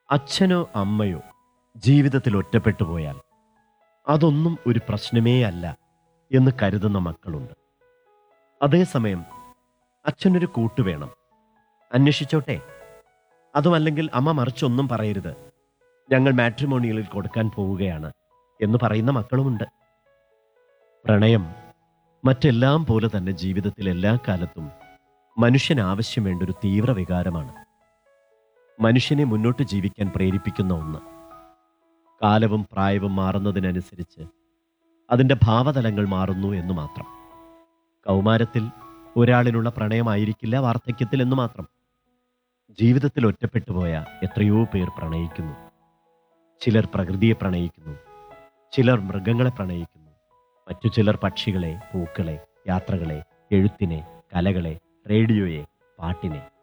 അച്ഛനോ അമ്മയോ ജീവിതത്തിൽ ഒറ്റപ്പെട്ടു പോയാൽ അതൊന്നും ഒരു പ്രശ്നമേ അല്ല എന്ന് കരുതുന്ന മക്കളുണ്ട് അതേസമയം അച്ഛനൊരു കൂട്ടു വേണം അന്വേഷിച്ചോട്ടെ അതുമല്ലെങ്കിൽ അമ്മ മറിച്ചൊന്നും പറയരുത് ഞങ്ങൾ മാട്രിമോണിയലിൽ കൊടുക്കാൻ പോവുകയാണ് എന്ന് പറയുന്ന മക്കളുമുണ്ട് പ്രണയം മറ്റെല്ലാം പോലെ തന്നെ ജീവിതത്തിൽ എല്ലാ കാലത്തും മനുഷ്യന് ആവശ്യം വേണ്ട ഒരു തീവ്ര വികാരമാണ് മനുഷ്യനെ മുന്നോട്ട് ജീവിക്കാൻ പ്രേരിപ്പിക്കുന്ന ഒന്ന് കാലവും പ്രായവും മാറുന്നതിനനുസരിച്ച് അതിൻ്റെ ഭാവതലങ്ങൾ മാറുന്നു എന്ന് മാത്രം കൗമാരത്തിൽ ഒരാളിലുള്ള പ്രണയമായിരിക്കില്ല വാർദ്ധക്യത്തിൽ എന്ന് മാത്രം ജീവിതത്തിൽ ഒറ്റപ്പെട്ടു പോയ എത്രയോ പേർ പ്രണയിക്കുന്നു ചിലർ പ്രകൃതിയെ പ്രണയിക്കുന്നു ചിലർ മൃഗങ്ങളെ പ്രണയിക്കുന്നു മറ്റു ചിലർ പക്ഷികളെ പൂക്കളെ യാത്രകളെ എഴുത്തിനെ കലകളെ റേഡിയോയെ പാട്ടിനെ